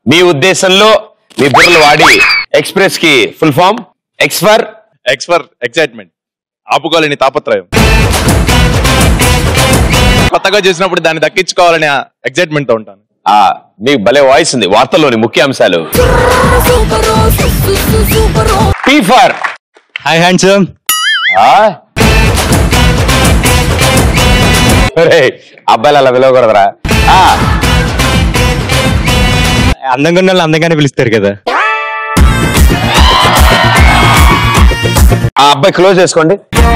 మీ ఉద్దేశంలో మీ బుర్రలు వాడి ఎక్స్ప్రెస్ కి ఫుల్ ఫామ్ ఎక్స్ఫర్ ఎక్స్ ఫర్ ఎక్సైట్మెంట్ ఆపుకోలేని తాపత్రయం కొత్తగా చేసినప్పుడు దాన్ని దక్కించుకోవాలని ఎక్సైట్మెంట్ తో ఉంటాను మీకు భలే వాయిస్ ఉంది వార్తల్లోని ముఖ్య అంశాలు పీ ఫర్ హాయ్ హ్యాండ్సమ్ అబ్బాయిలు అలా పిలవకూడదురా ఆ, అందంగా ఉన్న వాళ్ళు అందంగానే పిలుస్తారు కదా ఆ అబ్బాయి క్లోజ్ చేసుకోండి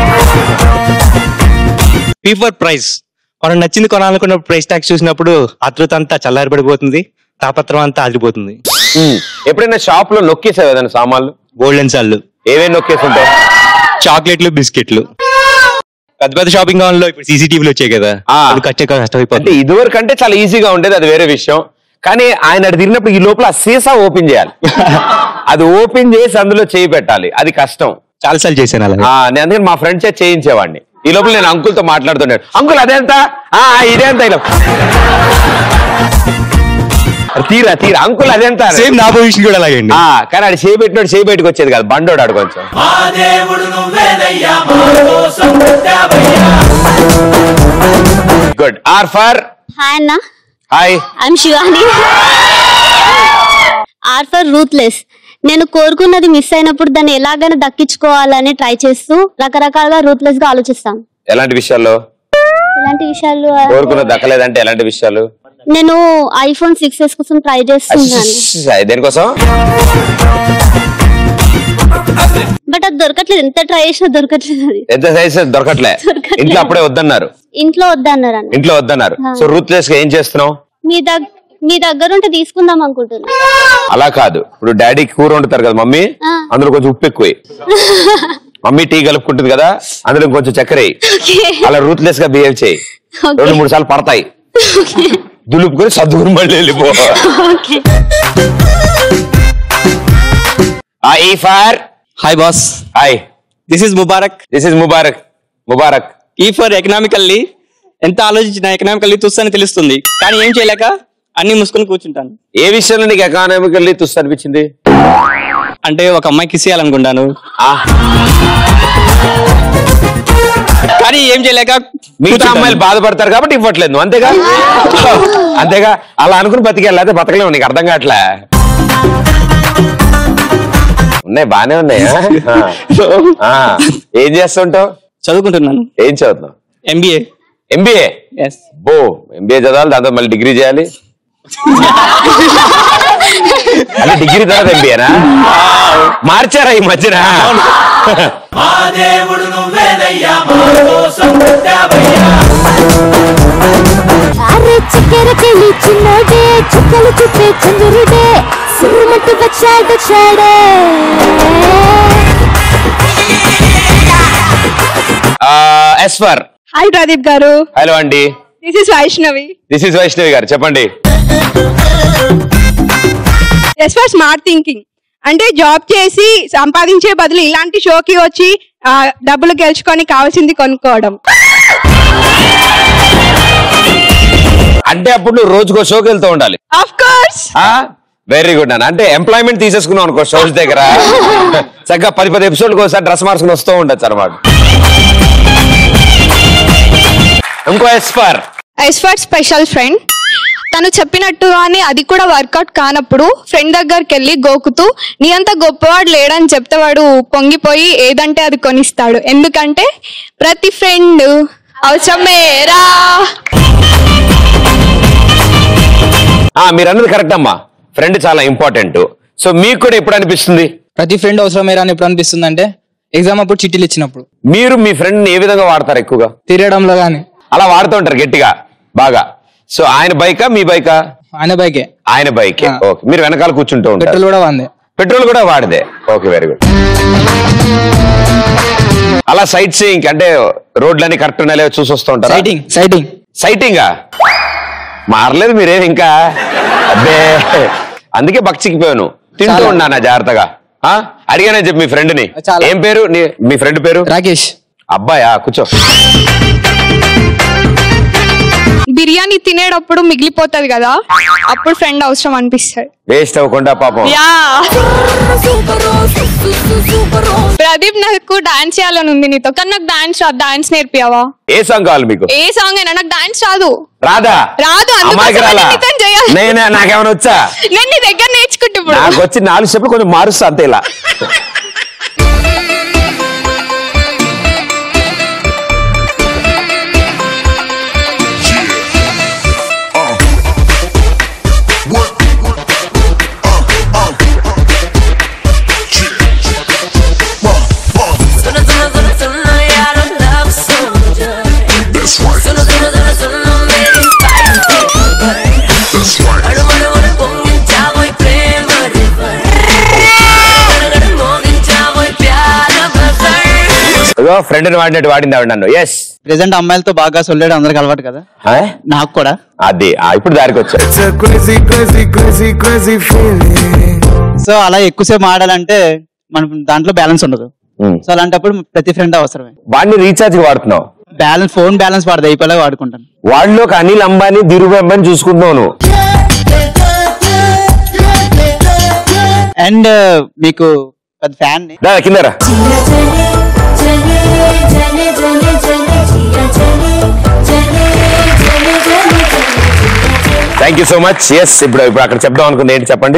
పీ ఫర్ ప్రైస్ మనం నచ్చింది కొనాలనుకున్న ప్రైస్ ట్యాక్స్ చూసినప్పుడు ఆతృత అంతా చల్లారిపడిపోతుంది తాపత్రం అంతా ఆదిరిపోతుంది ఉమ్, ఎప్పుడైనా షాప్ లో నొక్కేసావు ఏదైనా సామాన్లు గోల్డెన్ సార్లు ఏమేమి నొక్కేసి ఉంటాయి చాక్లెట్లు బిస్కెట్లు పెద్ద పెద్ద షాపింగ్ మాల్లో ఇప్పుడు సీసీటీవీలు వచ్చాయి కదా ఆ. ఇప్పుడు ఖర్చు అంటే కష్టమైపోతుంది ఇదివరకు అంటే చాలా ఈజీగా ఉండేది అది వేరే విషయం కానీ ఆయన అటు తిరిగినప్పుడు ఈ లోపల ఆ సీసా ఓపెన్ చేయాలి అది ఓపెన్ చేసి అందులో చేయి పెట్టాలి అది కష్టం చాలా సార్లు చేశాను అలా ఆ, నేను అందుకని మా ఫ్రెండ్ చే చేయించేవాడిని ఈ లోపల నేను అంకుల్ తో మాట్లాడుతున్నాడు అంకుల్ అదేంత ఆ, ఇదేంత ఇలా తీరా తీరా అంకుల్ అదేంత అని. సేమ్ నా పొజిషన్ కూడా అలాగే అండి ఆ, కానీ ఆడు చేయి పెట్టినోడు చేయి బయటకు వచ్చేది కాదు బండోడు ఆడు కొంచెం గుడ్ ఆర్ ఫర్ హాయ్ అన్న hi I'm Shivani R for ruthless నేను కోరుకున్నది మిస్ అయినప్పుడు దాన్ని ఎలాగైనా దక్కించుకోవాలని ట్రై చేస్తూ రకరకాలుగా రూత్లెస్ గా ఆలోచిస్తాను ఎలాంటి విషయాల్లో ఇలాంటి విషయాలు కోరుకున్న దక్కలేదంటే ఎలాంటి విషయాలు నేను ఐఫోన్ సిక్స్ ఎస్ కోసం ట్రై చేస్తున్నాను దేనికోసం బట్ అది దొరకట్లేదు ఎంత ట్రై చేసినా దొరకట్లేదు అది ఎంత సైజ్ దొరకట్లే దొరకట్లే. ఇంట్లో అప్పుడే వద్దన్నారు ఇంట్లో వద్దన్నారు అన్న ఇంట్లో వద్దన్నారు ఆ. సో రూత్లెస్ గా ఏం చేస్తున్నావు మీ దగ్గర మీ దగ్గర ఉంటే తీసుకుందాం అనుకుంటున్నా అలా కాదు ఇప్పుడు డాడీ కూర వండుతారు కదా మమ్మీ ఆ. అందులో కొంచెం ఉప్పు ఎక్కువ మమ్మీ టీ కలుపుకుంటుంది కదా అందులో కొంచెం చక్కెర వేయి. అలా రూత్లెస్ గా బిహేవ్ చేయి Okay. రెండు మూడు సార్లు పడతాయి దులుపుకొని సర్దుకుని మళ్ళీ వెళ్ళిపో okay E for hi boss hi this is Mubarak this is Mubarak Mubarak E for economically ఎంత ఆలోచించినా ఎకనామికల్లీ తుస్సని తెలుస్తుంది కానీ ఏం చేయలేక అన్ని మూసుకొని కూర్చుంటాను ఏ విషయంలో నీకు ఎకానమికల్లీ తుస్సు అనిపించింది అంటే ఒక అమ్మాయికి ఇసేయాలనుకుంటాను ఆ, కానీ ఏం చేయలేక మిగతా కూర్చుంటాను. అమ్మాయిలు బాధపడతారు కాబట్టి ఇవ్వట్లేదు నువ్వు అంతేగా అంతేగా అలా అనుకుని బతికెళ్ళి అయితే బతకలేవు నీకు అర్థం కావట్లే ఉన్నాయి బానే ఉన్నాయి ఆ? ఆ. ఏం చేస్తుంటావు చదువుకుంటున్నాను ఏం చదువుతున్నావు ఎంబీఏ ఎంబీఏ ఎస్ బో ఎంబీఏ చదవాలి దాంతో మళ్ళీ డిగ్రీ చేయాలి అంటే డిగ్రీ తర్వాత ఎంబీఏనా మార్చారా ఈ మధ్యన అరే చక్కెరకెళ్ళి చిన్నోడే చుక్కలు చుట్టే చంద్రుడే సురుమట్టు వచ్చాడు చాడే S for hi Pradeep garu hello అండి this is Vaishnavi this is Vaishnavi garu చెప్పండి ఎస్ ఫర్ స్మార్ట్ థింకింగ్ అంటే జాబ్ చేసి సంపాదించే బదులు ఇలాంటి షోకి వచ్చి ఆ, డబ్బులు గెలుచుకొని కావాల్సింది కొనుక్కోవడం అంటే అప్పుడు నువ్వు రోజుకో షోకి వెళ్తూ ఉండాలి ఆఫ్ కోర్స్ వెరీ గుడ్ అన్న అంటే ఎంప్లాయ్మెంట్ తీసేసుకున్నావు అనుకో షోస్ దగ్గర చక్కగా పది పది ఎపిసోడ్కి ఒకసారి డ్రెస్ మార్చుకుని వస్తూ ఉండొచ్చు అనమాట ఇంకో ఎస్పర్ ఎస్ ఫర్ స్పెషల్ ఫ్రెండ్ తను చెప్పినట్టుగానే అది కూడా వర్కౌట్ కానప్పుడు ఫ్రెండ్ దగ్గరికి వెళ్ళి గోకుతూ నీ అంత గొప్పవాడు లేడని చెప్తే వాడు పొంగిపోయి ఏదంటే అది కొనిస్తాడు ఎందుకంటే ప్రతి ఫ్రెండ్ అవసరమేరా మీరు అన్నది కరెక్ట్ అమ్మా ఫ్రెండ్ చాలా ఇంపార్టెంట్ సో మీకు కూడా ఎప్పుడు అనిపిస్తుంది ప్రతి ఫ్రెండ్ అవసరమేరా అని ఎప్పుడు అనిపిస్తుంది అంటే ఎగ్జామ్ అప్పుడు చిట్టీలు ఇచ్చినప్పుడు మీరు మీ ఫ్రెండ్ ఏ విధంగా వాడతారు ఎక్కువగా తిరగడంలో కానీ అలా వాడుతూ ఉంటారు గట్టిగా బాగా సో ఆయన బైకా మీ బైకా ఆయన బైకే ఆయన బైకే ఓకే మీరు వెనకాల కూర్చుంటూ ఉంటారు పెట్రోల్ కూడా వందే పెట్రోల్ కూడా వాడిదే ఓకే వెరీ గుడ్ అలా సైట్ సీయింగ్ అంటే రోడ్లన్నీ కరెక్ట్ ఉన్నాయో చూసి వస్తూ ఉంటారా సైటింగ్ సైటింగ్ సైటింగా మారలేదు మీరేం ఇంకా అబ్బే అందుకే బక్చికిపోయాను తింటూ చాలా. ఉన్నానా జాగ్రత్తగా ఆ? అడిగానే చెప్పి మీ ఫ్రెండ్ ని చాలా. ఏం పేరు నీ- మీ ఫ్రెండ్ పేరు రాకేష్ అబ్బాయా కూర్చో బిర్యానీ తినేటప్పుడు మిగిలిపోతది కదా అప్పుడు ఫ్రెండ్ అవసరం అనిపిస్తుంది వేస్ట్ అవ్వకుండా పాపం యా ప్రదీప్ నాకు డాన్స్ చేయాలని ఉంది నీతో కానీ నాకు డాన్స్ రాదు డాన్స్ నేర్పియావా ఏ సాంగ్ కావాలి మీకు ఏ సాంగ్ అయినా నాకు డాన్స్ రాదు రాదా రాదు అమ్మాయికి అందుకోసం రాలా నేను నీతో చేయాలి నేనే నాకేమైనా వచ్చా నేను నీ దగ్గర నేర్చుకుంటా ఇప్పుడు నాకు వచ్చి నాలుగు స్టెప్లు కొంచెం మారుస్తా అంతే ఇలా ఇదిగో ఫ్రెండ్ వాడినట్టు వాడింది ఆవిడ నన్ను ఎస్ ప్రెసెంట్ అమ్మాయిలతో బాగా సొల్లేడు అందరికి అలవాటు కదా నాకు కూడా అది ఆ, ఇప్పుడు దారికి వచ్చా సో అలా ఎక్కువసేపు ఆడాలంటే మనం దాంట్లో బ్యాలెన్స్ ఉండదు సో అలాంటప్పుడు ప్రతి ఫ్రెండ్ అవసరమే వాడిని రీఛార్జ్ వాడుతున్నావు బ్యాలెన్స్ ఫోన్ బ్యాలెన్స్ వాడదు అయిపోయేలా వాడుకుంటాను వాళ్ళలో ఒక అనిల్ అంబానీ ధీరుభాయ్ అంబానీ చూసుకుంటున్నావు నువ్వు అండ్ మీకు పెద్ద ఫ్యాన్ ని దా, కిందరా thank you so much yes ఇప్పుడు ఇప్పుడు అక్కడ చెప్దాం అనుకుంది ఏంటి చెప్పండి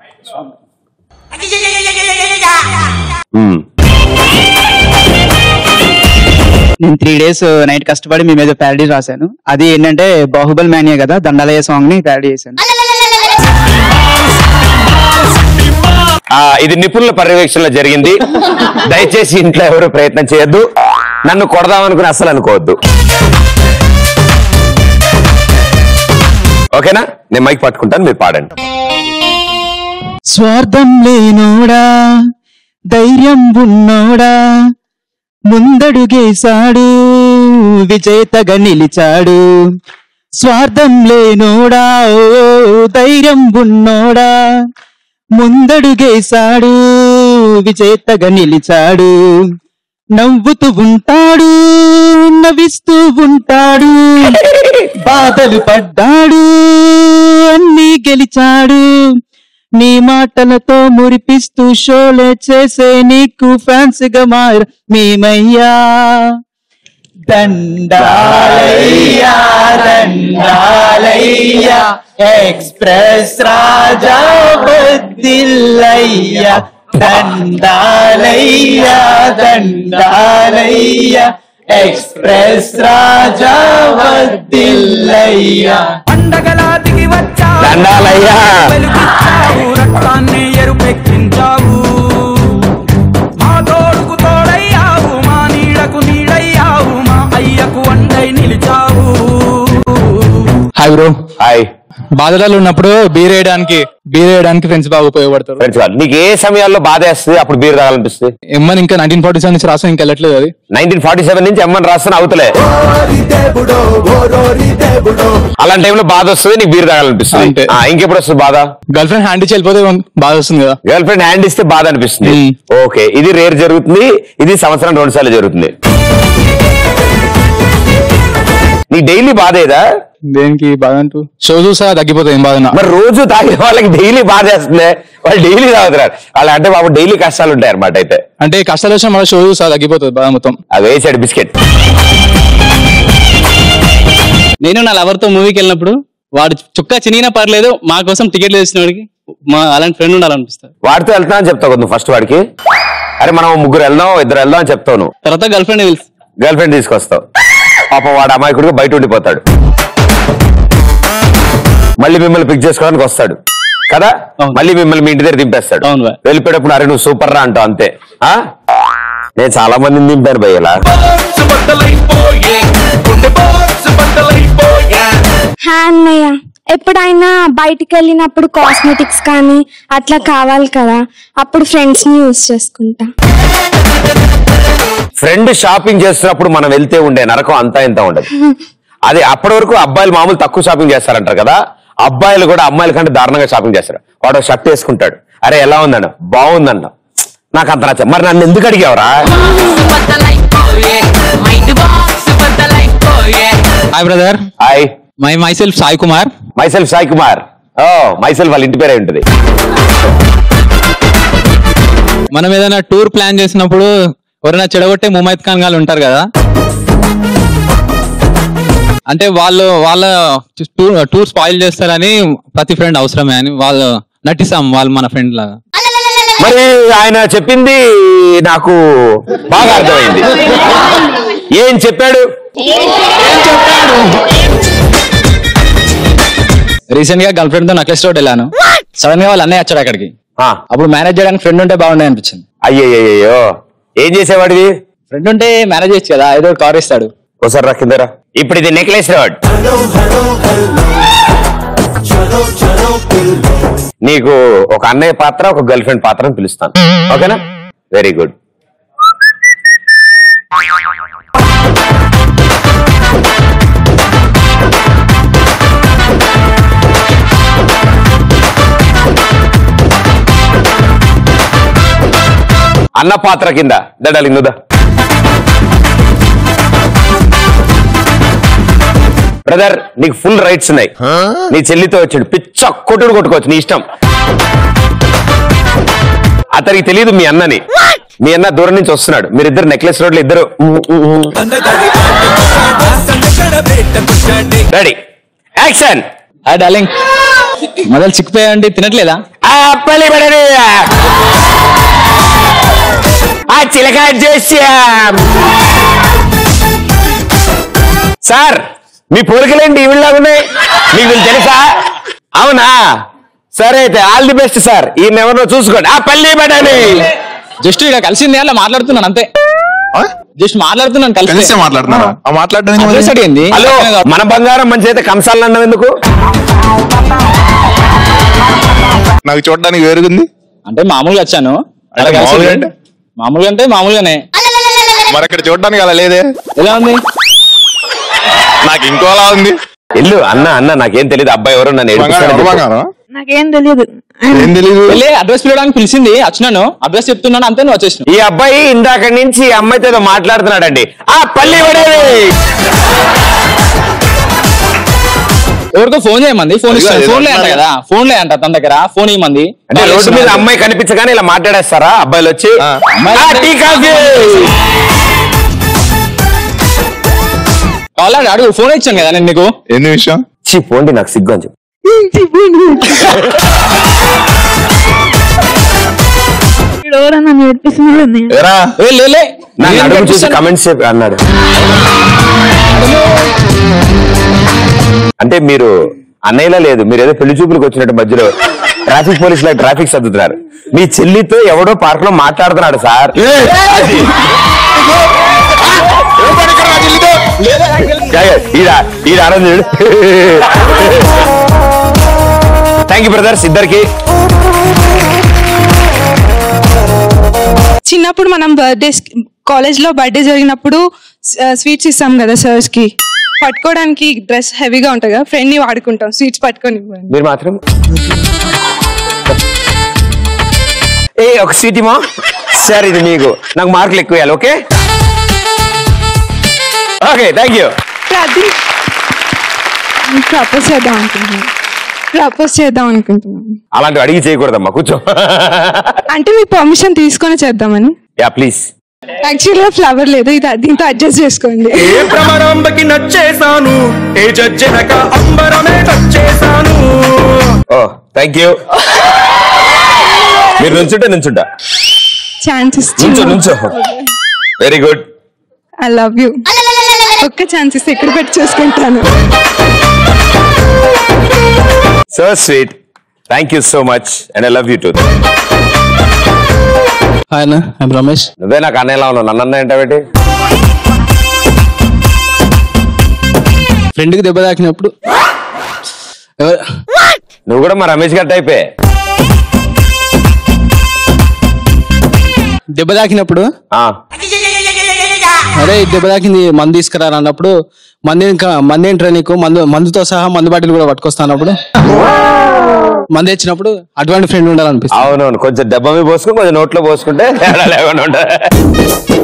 మ్మ్. నేను త్రీ డేస్ నైట్ కష్టపడి మీ మీద ప్యారడీ రాశాను అది ఏంటంటే బాహుబలి మ్యానియా కదా దండాలయ్య సాంగ్ ని ప్యారడీ చేశాను ఆ, ఇది నిపుణుల పర్యవేక్షణలో జరిగింది దయచేసి ఇంట్లో ఎవరు ప్రయత్నం చేయొద్దు నన్ను కొడదామనుకుని అస్సలు అనుకోవద్దు ఓకేనా నేను మైక్ పట్టుకుంటాను మీరు పాడండి స్వార్థం లేనోడా ధైర్యం ఉన్నోడా ముందడుగేశాడు విజేతగా నిలిచాడు స్వార్థం లేనోడా ఓ ధైర్యం ఉన్నోడా ముందడుగేశాడు విజేతగా నిలిచాడు నవ్వుతూ ఉంటాడు నవ్విస్తూ ఉంటాడు బాధలు పడ్డాడు అన్ని గెలిచాడు నీ మాటలతో మురిపిస్తూ షోలే చేసే నీకు ఫ్యాన్స్ గా మార మేమయ్యా దండాలయ్యా దండాలయ్యా ఎక్స్ప్రెస్ రాజా బద్దిల్లయ్యా దండాలయ్యా దండాలయ్యా ఎక్స్ప్రెస్ రాజా వద్దిల్లయ్యా దండాలయ్యా రక్తాన్ని ఎరుపెక్కించావు మా తోడుకు తోడయ్యావు మా నీడకు నీడయ్యావు మా అయ్యకు అండై నిలిచావు హాయ్ బ్రో హాయ్ బాధలలో ఉన్నప్పుడు బీర్ వేయడానికి బీర్ వేయడానికి ఫ్రెండ్స్ బాగా ఉపయోగపడతారు ఫ్రెండ్స్ వాళ్ళు నీకు ఏ సమయాల్లో బాధ వేస్తుంది అప్పుడు బీర్ తాగాలనిపిస్తుంది ఎమ్మని ఇంకా నైన్టీన్ ఫార్టీ సెవెన్ నుంచి రాసం ఇంకా వెళ్ళట్లేదు అది నైన్టీన్ ఫార్టీ సెవెన్ నుంచి ఎమ్మని రాస్తున్న అవుతలే అలాంటి టైంలో బాధ వస్తుంది నీకు బీర్ తాగాలనిపిస్తుంది ఆ, ఇంకెప్పుడు వస్తుంది బాధ గర్ల్ ఫ్రెండ్ హ్యాండ్ ఇచ్చి వెళ్ళిపోతే బాధ వస్తుంది కదా గర్ల్ ఫ్రెండ్ హ్యాండ్ ఇస్తే బాధ అనిపిస్తుంది ఓకే ఇది రేర్ జరుగుతుంది ఇది సంవత్సరం రెండు సార్లు జరుగుతుంది నీ డైలీ బాధేదా దేనికి బాధ అంటూ షో చూసా తగ్గిపోతుంది ఏం బాధ మరి రోజు తాగే వాళ్ళకి డైలీ బాధ వేస్తుంది వాళ్ళు డైలీ తాగుతున్నారు వాళ్ళు అంటే బాబు డైలీ కష్టాలు ఉంటాయి అనమాట అయితే అంటే కష్టాలు వచ్చిన మళ్ళీ షో చూసా తగ్గిపోతుంది బాధ మొత్తం అది వేసాడు బిస్కెట్ నేను నా లవర్ తో మూవీకి వెళ్ళినప్పుడు వాడు చుక్క చినిగినా పర్లేదు మా కోసం టికెట్లు తెచ్చిన వాడికి మా అలాంటి ఫ్రెండ్ ఉండాలనిపిస్తుంది వాడితో వెళ్తా అని చెప్తావు కదా నువ్వు ఫస్ట్ వాడికి అరే మనం ముగ్గురు వెళ్దాం ఇద్దరు వెళ్దాం అని చెప్తావు నువ్వు తర్వాత గర్ల్ ఫ్రెండ్ తెలుసు గర్ల్ ఫ్రెండ్ తీసుకొస్తావు పాపం వాడు అమాయకుడిగా బయట ఉండిపోతాడు మళ్ళీ మిమ్మల్ని పిక్ చేసుకోవడానికి వస్తాడు కదా మళ్ళీ మిమ్మల్ని మీ ఇంటి దగ్గర దింపేస్తాడు వెళ్ళిపోయేటప్పుడు అరే నువ్వు సూపర్ రా అంటావు అంతే ఆ నేను చాలా మందిని దింపాను భయ్యలా హా అన్నయ్య ఎప్పుడైనా బయటికి వెళ్ళినప్పుడు కాస్మెటిక్స్ కానీ అట్లా కావాలి కదా అప్పుడు ఫ్రెండ్స్ ని యూజ్ చేసుకుంటా ఫ్రెండ్ షాపింగ్ చేస్తున్నప్పుడు మనం వెళ్తే ఉండే నరకం అంతా ఇంత ఉండదు అది అప్పటి వరకు అబ్బాయిలు మామూలు తక్కువ షాపింగ్ చేస్తారంటారు కదా అబ్బాయిలు కూడా అమ్మాయిల కంటే దారుణంగా షాపింగ్ చేస్తారు వాడు షర్ట్ వేసుకుంటాడు అరే ఎలా ఉందన్న బాగుందన్న నాకు అంత నచ్చ మరి నన్ను ఎందుకు అడిగావరా hi brother hi my myself Sai Kumar myself Sai Kumar ఓ మైసెల్ఫ్ వాళ్ళ ఇంటి పేరే ఉంటుంది మనం ఏదైనా టూర్ ప్లాన్ చేసినప్పుడు ఎవరైనా చెడగొట్టే ముమైత్ ఖాన్ గారు ఉంటారు కదా అంటే వాళ్ళు వాళ్ళ టూర్ టూర్ స్పాయిల్ చేస్తారని ప్రతి ఫ్రెండ్ అవసరమే అని వాళ్ళు నటిస్తాం వాళ్ళు మన ఫ్రెండ్ లాగా మరి ఆయన చెప్పింది నాకు బాగా అర్థమైంది ఏం చెప్పాడు రీసెంట్ గా గర్ల్ ఫ్రెండ్ తో నక్లెస్ రోడ్ వెళ్ళాను సడన్ గా వాళ్ళ అన్నయ్య వచ్చాడు అక్కడికి అప్పుడు మేనేజ్ చేయడానికి ఫ్రెండ్ ఉంటే బాగుండే అనిపించింది అయ్యయ్యో ఏం చేసేవాడివి ఫ్రెండ్ ఉంటే మేనేజ్ చేయొచ్చు కదా ఏదో ఒకటి కార్ ఇస్తాడు ఒకసారి రా కిందరా ఇప్పుడు ఇది నెక్లెస్ రోడ్ నీకు ఒక అన్నయ్య పాత్ర ఒక గర్ల్ ఫ్రెండ్ పాత్ర అని పిలుస్తాను ఓకేనా వెరీ గుడ్ అన్న పాత్ర కింద దడాలి నుదా బ్రదర్ నీకు ఫుల్ రైట్స్ ఉన్నాయి నీ చెల్లితో వచ్చాడు పిచ్చ కొట్టుడు కొట్టుకోవచ్చు నీ ఇష్టం అతనికి తెలియదు మీ అన్నని మీ అన్న దూరం నుంచి వస్తున్నాడు మీరిద్దరు నెక్లెస్ రోడ్ లో ఇద్దరు రెడీ యాక్షన్ హాయ్ డార్లింగ్ మొదలు చిక్కిపోయాయండి తినట్లేదా ఆ చిలక చేసాం సార్ మీ పోలికలేంటి ఈవిళ్ళగా ఉన్నాయి మీకు వీళ్ళు తెలుసా అవునా సరే అయితే ఆల్ ది బెస్ట్ సార్ ఈ ఎవరినో చూసుకోండి ఆ పల్లి బడాని జస్ట్ ఇక్కడ కలిసింది అలా మాట్లాడుతున్నాను అంతే జస్ట్ మాట్లాడుతున్నాను కలిసి కలిసే మాట్లాడుతున్నారా? ఆ మాట్లాడడానికి అడ్రస్ అడిగింది హలో మన బంగారం మంచి అయితే కంసాలను అన్నం ఎందుకు నాకు చూడడానికి వేరుగుంది అంటే మామూలుగా వచ్చాను అంటే అలా కలిసి మామూలుగా అంటే? మామూలుగా అంటే మామూలుగానే మరి అక్కడ చూడడానికి అలా లేదే ఎలా ఉంది నాకు ఇంకోలా ఉంది ఇల్లు అన్న అన్న నాకేం తెలియదు అబ్బాయి ఎవరు నన్ను బంగారం, ఏడిపిస్తాడని ఎవరు చెప్పు. బంగారం నాకేం తెలియదు ఏం తెలీదు వెళ్ళి అడ్రస్ పిలవడానికి పిలిచింది వచ్చినాను అడ్రస్ చెప్తున్నాను అంతే నువ్వు వచ్చేసిన ఈ అబ్బాయి ఇందాక నుంచి ఈ అమ్మాయితో ఏదో మాట్లాడుతున్నాడండి ఆ పల్లి బడేవి ఎవరికో ఫోన్ చేయమంది ఫోన్ అదిగో, ఇస్తాను అదిగో ఫోన్ లే అంట అంటున్నారు. కదా ఫోన్ లే అంట తన దగ్గర ఫోన్ ఇవ్వమంది అంటే రోడ్డు మీద అమ్మాయి కనిపించగానే ఇలా మాట్లాడేస్తారా అబ్బాయిలు వచ్చి అమ్మాయి "ఆ, టీ కాఫీ కావాలి అడుగు ఫోన్ ఇచ్చాను కదా నేను నీకు ఎన్ని విషయం ఛీ, పోండి నాకు సిగ్గు అని చెప్పు ఎవరన్నా నేర్పిస్తున్నాడు ఎరా ఏ, లే, లే. నన్ను నేను అడుగు చూసి కనిపిస్తాను. కమెంట్స్ అన్నాడు అంటే మీరు అన్నయ్యలా లేదు మీరు ఏదో పెళ్లి చూపులకు వచ్చినట్టు మధ్యలో ట్రాఫిక్ పోలీస్ లాగా ట్రాఫిక్ సర్దుతున్నారు మీ చెల్లితో ఎవడో పార్క్ లో మాట్లాడుతున్నాడు సార్ అది. ఈడ ఈడ ఆనంద్ థ్యాంక్ యూ బ్రదర్స్ ఇద్దరికి చిన్నప్పుడు మనం బర్త్డేస్ కాలేజ్ లో బర్త్డే జరిగినప్పుడు స్వీట్స్ ఇస్తాం కదా సర్స్ కి పట్టుకోవడానికి డ్రెస్ హెవీగా ఉంటుంది కదా ఫ్రెండ్ ని వాడుకుంటాం స్వీట్స్ పట్టుకొని మీరు మాత్రం ఏ ఒక సీట్ ఇమా సార్ ఇది మీకు నాకు మార్కులు ఎక్కువ వేయాలి ఓకే ఓకే థ్యాంక్ యూ అది ప్రపోజ్ చేద్దాం అనుకుంటున్నాను ప్రపోజ్ చేద్దాం అనుకుంటున్నాను అలాంటివి అడిగి చేయకూడదమ్మా కూర్చో అంటే మీ పర్మిషన్ తీసుకొని చేద్దామని యా ప్లీజ్ యాక్చువల్ గా ఫ్లవర్ లేదు ఇది దీంతో అడ్జస్ట్ చేసుకోండి ఏ భ్రమరాంబకి నచ్చేసాను ఏ జడ్జెనక అంబరమే టచ్చేసాను ఓ థ్యాంక్ యూ మీరు నుంచుంటే నుంచుంటా ఛాన్స్ నుంచో ఇచ్చి నుంచో very good I love you ఒక్క ఛాన్స్ ఇస్తే ఎక్కడ పెట్టి చూసుకుంటాను so sweet thank you so much and I love you too hi అన్న ఐమ్ రమేష్ నువ్వే నాకు అన్నయ్యలా ఉన్నావు నన్ను అన్న ఏంటంటే ఫ్రెండ్కి దెబ్బ తాకినప్పుడు ఎవరు- నువ్వు కూడా మా రమేష్ గారి టైపే దెబ్బ తాకినప్పుడు ఆ, అరే ఈ దెబ్బ తాకింది మందు తీసుకురా అన్నప్పుడు మంది ఇంకా మంది ఏంట్రా నీకు మందు మందుతో సహా మందు బాటిల్ కూడా పట్టుకొస్తానప్పుడు మంది ఇచ్చినప్పుడు అటువంటి ఫ్రెండ్ ఉండాలనిపిస్తుంది అవునవును కొంచెం డబ్బా మీద పోసుకుని కొంచెం నోట్లో పోసుకుంటే తేడా లేకుండా ఉంటుంది